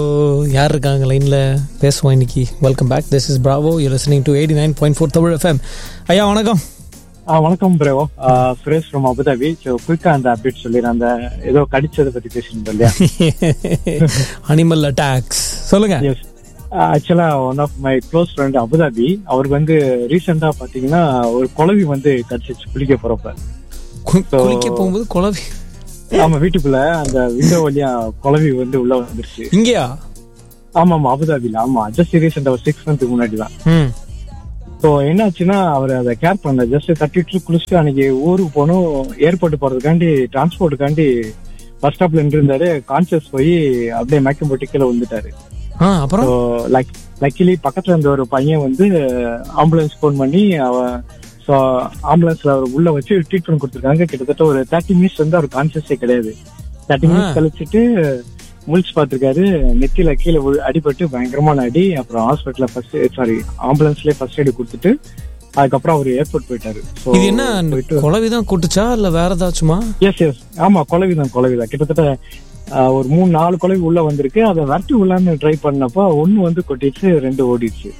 யார் இருக்காங்க லைனில் பேசுவோம் இன்னைக்கு welcome back this is Bravo you listening to eighty nine point four Tamil FM ஐயா வணக்கம் ஆ வணக்கம் bro Suresh from Abu Dhabi so குயிக்கா அந்த அப்டேட் சொல்லிடுறேன் அந்த ஏதோ கடிச்சதை பத்தி பேசிருந்தோம் இல்லையா அனிமல் அட்டாக்ஸ் சொல்லுங்க எஸ் ஆக்சுவலா one of my close friend Abu Dhabi அவருக்கு வந்து ரீசெண்டா பாத்தீங்கன்னா ஒரு குழவி வந்து கடிச்சிச்சு குளிக்க போறப்ப கு- குளிக்க போகும்போது குழவி ஆமா வீட்டுக்குள்ள அந்த விண்டோ வழியா குழவி வந்து உள்ள வந்துருச்சு இங்கேயா ஆமா ஆமா அபுதாபில ஆமா ஜஸ்ட் ரீசெண்டா ஒரு சிக்ஸ் மந்த்துக்கு முன்னாடி தான் ம் ஸோ என்னாச்சுன்னா அவர் அதை கேர் பண்ண ஜஸ்ட் தட்டிட்டு குளிச்சுட்டு அன்னைக்கு ஊருக்கு போகணும் ஏர்போர்ட் போறதுக்காண்டி டிரான்ஸ்போர்ட்டுக்காண்டி பஸ் ஸ்டாப்ல நின்று இருந்தாரு கான்சியஸ் போய் அப்படியே மயக்கம் போட்டு கீழே வந்துட்டாரு ஆ அப்புறம் ஸோ லைக் லக்கிலி பக்கத்துல இருந்த ஒரு பையன் வந்து ஆம்புலன்ஸ் ஃபோன் பண்ணி அவன் ஸோ ஆம்புலன்ஸ்ல அவர் உள்ள வச்சு ட்ரீட்மெண்ட் கொடுத்துருக்காங்க கிட்டத்தட்ட ஒரு தேர்ட்டி மினிட்ஸ் வந்து அவர் கான்சியஸே கிடையாது தேர்ட்டி மினிட்ஸ் கழிச்சிட்டு முழிச்சு பார்த்திருக்காரு நெத்தியில கீழே விழு- அடிபட்டு பயங்கரமான அடி அப்புறம் ஹாஸ்பிட்டல்ல ஃபர்ஸ்ட் சாரி ஆம்புலன்ஸ்லயே ஃபர்ஸ்ட் எய்டு கொடுத்துட்டு அதுக்கப்புறம் அவர் ஏர்போர்ட் போயிட்டாரு So, இது என்ன போயிட்டு குழவி தான் கூட்டுச்சா இல்ல வேற ஏதாச்சுமா எஸ் எஸ் ஆமா குழவிதான் குழவிதான் கிட்டத்தட்ட ஆஹ், ஒரு மூணு நாலு குழவி உள்ள வந்திருக்கு அதை விரட்டி உள்ளான்னு ட்ரை பண்ணப்போ ஒண்ணு வந்து கொட்டிடுச்சு ரெண்டு ஓடிடுச்சு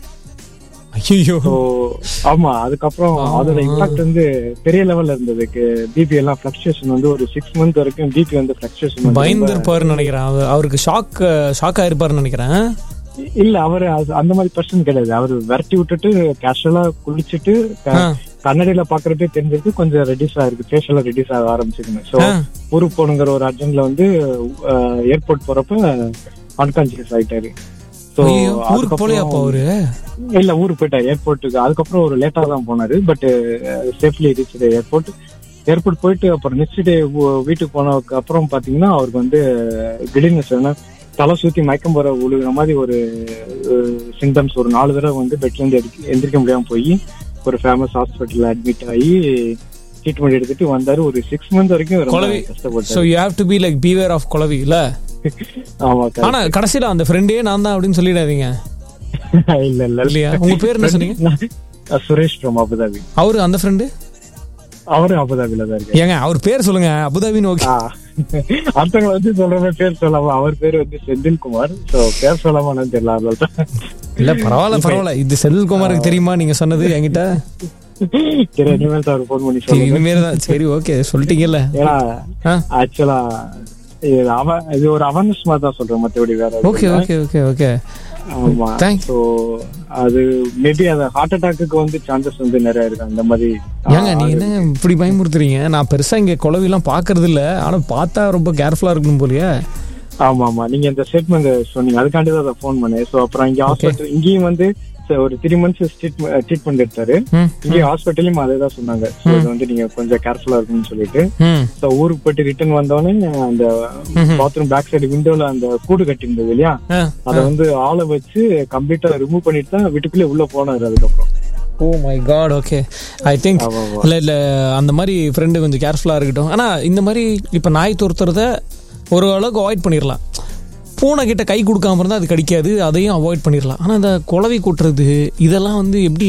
ஐயோ ஸோ ஆமா அதுக்கப்புறம் ஆ. அதோட இம்பாக்ட் வந்து பெரிய லெவல்ல இருந்தது பிபி எல்லாம் பிளக்சுவேஷன் வந்து ஒரு சிக்ஸ் மந்த் வரைக்கும் பிபி வந்து பிளக்சுவேஷன் பயந்துருப்பாருன்னு நினைக்கிறேன் அவர்- அவருக்கு ஷாக் ஷாக் ஆயிருப்பாருன்னு நினைக்கிறேன் இல்ல அவரு அது- அந்த மாதிரி பர்சன் கிடையாது அவர் விரட்டி விட்டுட்டு கேஷுவலா குளிச்சுட்டு க- ஆ. கண்ணாடியில பாக்குறப்பே தெரிஞ்சிருக்கு கொஞ்சம் ரெடியூஸ் ஆயிருக்கு ஃபேஷியலா ரெடியூஸ் ஆக ஆரம்பிச்சிருங்க சோ ஆ. ஊருக்கு போகணுங்கிற ஒரு அர்ஜென்ட்ல வந்து ஏர்போர்ட் போறப்ப அன்கான்சியஸ் ஆயிட்டாரு So, ஐயோ, ஊருக்கு போலையா அப்ப அதுக்கப்புறம் அவரு இல்ல ஊருக்கு போயிட்டாரு ஏர்போர்ட்டுக்கு அதுக்கப்புறம் ஒரு லேட்டா தான் போனாரு but safely reach airport airport போயிட்டு அப்புறம் நெக்ஸ்ட் டே வீட்டுக்கு போனதுக்கு அப்புறம் பாத்தீங்கன்னா அவருக்கு வந்து திடீர்னு சொன்னா தலை சுத்தி மயக்கம் போற விழுகிற மாதிரி ஒரு சிம்டம்ஸ் ஒரு நாலு தடவை வந்து பெட்ல இருந்து எடுக்க- எந்திரிக்க முடியாம போய் ஒரு ஃபேமஸ் ஹாஸ்பிட்டல்ல அட்மிட் ஆகி ட்ரீட்மெண்ட் எடுத்துட்டு வந்தாரு ஒரு சிக்ஸ் மந்த் வரைக்கும் ரொம்ப குழவி ஸோ கஷ்டப்பட்டாரு you have to be like beware of குழவி இல்ல ஆமா ஆனா கடைசியில அந்த ஃப்ரெண்டே நான் தான் அப்படின்னு சொல்லிடாதீங்க correct. இல்ல இல்ல இல்லையா உங்க பேர் என்ன சொன்னீங்க நான் சுரேஷ் ஃப்ரம் அபுதாபி அவரு அந்த ஃப்ரெண்டு அவரும் அபுதாபில தான் இருக்காரு ஏங்க அவர் பேர் சொல்லுங்க அபுதாபின்னு ஓகே ஆ. அடுத்தவங்களை வந்து சொல்றவங்க பேர் சொல்லாம அவர் பேர் வந்து செந்தில்குமார் சோ பேர் சொல்லாம தெரியல அதனால இல்ல பரவாயில்ல பரவாயில்ல இது செந்தில்குமாருக்கு தெரியுமா நீங்க சொன்னது என்கிட்ட சரி இனிமேல் அவர் ஃபோன் பண்ணி சரி, சொல்லுங்க இனிமேல் தான் சரி ஓகே சொல்லிட்டீங்கல்ல ஏன்னா ஆ ஆக்சுவலா இது அவ இது ஒரு அவேர்னஸ் மாதிரி தான் சொல்றேன் மத்தபடி வேற எதுவும் ஓகே இல்ல. ஓகே ஓகே ஓகே ஆமா Thank- சோ அது மேபி அந்த ஹார்ட் அட்டாக்கு வந்து சான்சஸ் வந்து நிறைய இருக்கு அந்த மாதிரி ஏங்க நீ என்ன இப்படி பயமுறுத்துறீங்க நான் பெருசா இங்க குழவிலாம் பாக்குறது இல்ல ஆனா பார்த்தா ரொம்ப கேர்ஃபுல்லா இருக்கணும் போலயே ஆமா ஆமா நீங்க இந்த ஸ்டேட்மெண்ட் சொன்னீங்க அதுக்காண்டி தான் ஃபோன் பண்ணேன் சோ அப்புறம் இங்க ஹாஸ்பிட்டல் இங்கேயும் வந்து ச- ஒரு த்ரீ மந்த்ஸ் ட்ரீட்மெண்ட் எடுத்தாரு ம் இங்கே ஹாஸ்பிட்டலையும் அதே தான் சொன்னாங்க So, இது வந்து நீங்க கொஞ்சம் கேர்ஃபுல்லா இருக்கணும்னு சொல்லிட்டு ம் ஸோ ஊருக்கு போயிட்டு ரிட்டர்ன் வந்தோடனே அந்த பாத்ரூம் பேக் சைடு விண்டோல அந்த கூடு கட்டி இருந்தது இல்லையா ஆ அதை வந்து ஆளை வச்சு கம்ப்ளீட்டா ரிமூவ் பண்ணிட்டு தான் வீட்டுக்குள்ளே உள்ள போனாரு அதுக்கப்புறம் oh my God okay I think ஆமா, ஆமா. இல்லை இல்லை அந்த மாதிரி ஃப்ரெண்டு கொஞ்சம் கேர்ஃபுல்லாக இருக்கட்டும் ஆனால் இந்த மாதிரி இப்போ நாய் துரத்துறத ஒரு அளவுக்கு அவாய்ட் பண்ணிடலாம் பூனை கிட்ட கை கொடுக்காம இருந்தால் அது கடிக்காது அதையும் அவாய்ட் பண்ணிடலாம் ஆனால் இந்த குளவி கொட்டுறது இதெல்லாம் வந்து எப்படி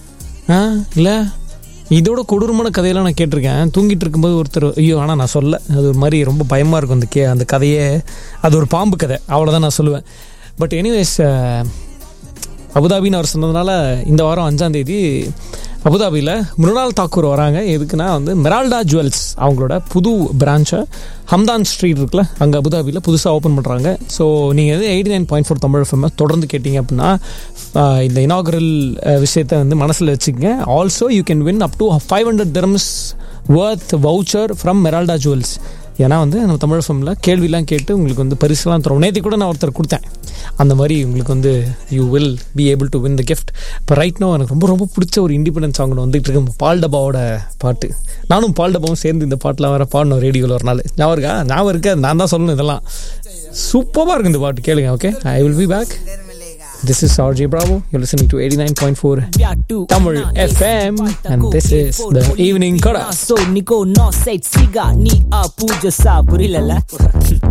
ஆ இல்லை இதோட கொடூரமான கதையெல்லாம் நான் கேட்டிருக்கேன் தூங்கிட்டு இருக்கும்போது ஒருத்தர் ஐயோ ஆனால் நான் சொல்ல அது ஒரு மாதிரி ரொம்ப பயமாக இருக்கும் அந்த கே அந்த கதையே அது ஒரு பாம்பு கதை அவ்வளோதான் நான் சொல்லுவேன் பட் எனிவேஸ் அபுதாபின்னு அவர் சொன்னதுனால இந்த வாரம் அஞ்சாம் தேதி அபுதாபியில் மிருணால் தாக்கூர் வராங்க எதுக்குன்னா வந்து மெரால்டா ஜுவல்ஸ் அவங்களோட புது பிரான்ச்சை ஹம்தான் ஸ்ட்ரீட் இருக்குல்ல அங்கே அபுதாபியில் புதுசாக ஓப்பன் பண்ணுறாங்க ஸோ நீங்கள் வந்து eighty nine point four Tamil FM தொடர்ந்து கேட்டிங்க அப்படின்னா ஆஹ், இந்த இனாகரல் விஷயத்தை வந்து மனசில் வச்சுக்கங்க also you can win up to five hundred dirhams worth voucher from Meralda jewels ஏன்னா வந்து நம்ம தமிழ் ஃபம்ல கேள்விலாம் கேட்டு உங்களுக்கு வந்து பரிசுலாம் தரோம் நேற்று கூட நான் ஒருத்தர் கொடுத்தேன் அந்த மாதிரி உங்களுக்கு வந்து you will be able to win the gift இப்போ ரைட் நோ எனக்கு ரொம்ப ரொம்ப பிடிச்ச ஒரு இண்டிபெண்டன்ஸ் சாங் வந்துட்டு இருக்கு பால் டப்பாவோட பாட்டு நானும் பால் டப்பாவும் சேர்ந்து இந்த பாட்டெலாம் வேற பாடணும் ரேடியோவில் ஒரு நாள் ஞாபகம் இருக்கா ஞாபகம் இருக்கா நான் தான் சொல்லணும் இதெல்லாம் சூப்பராக இருக்கு இந்த பாட்டு கேளுங்க okay I will be back this is R J Bravo you listening to eighty nine point four Tamil FM and this is the evening கடா So niko no say siga ni apuja sa புரியல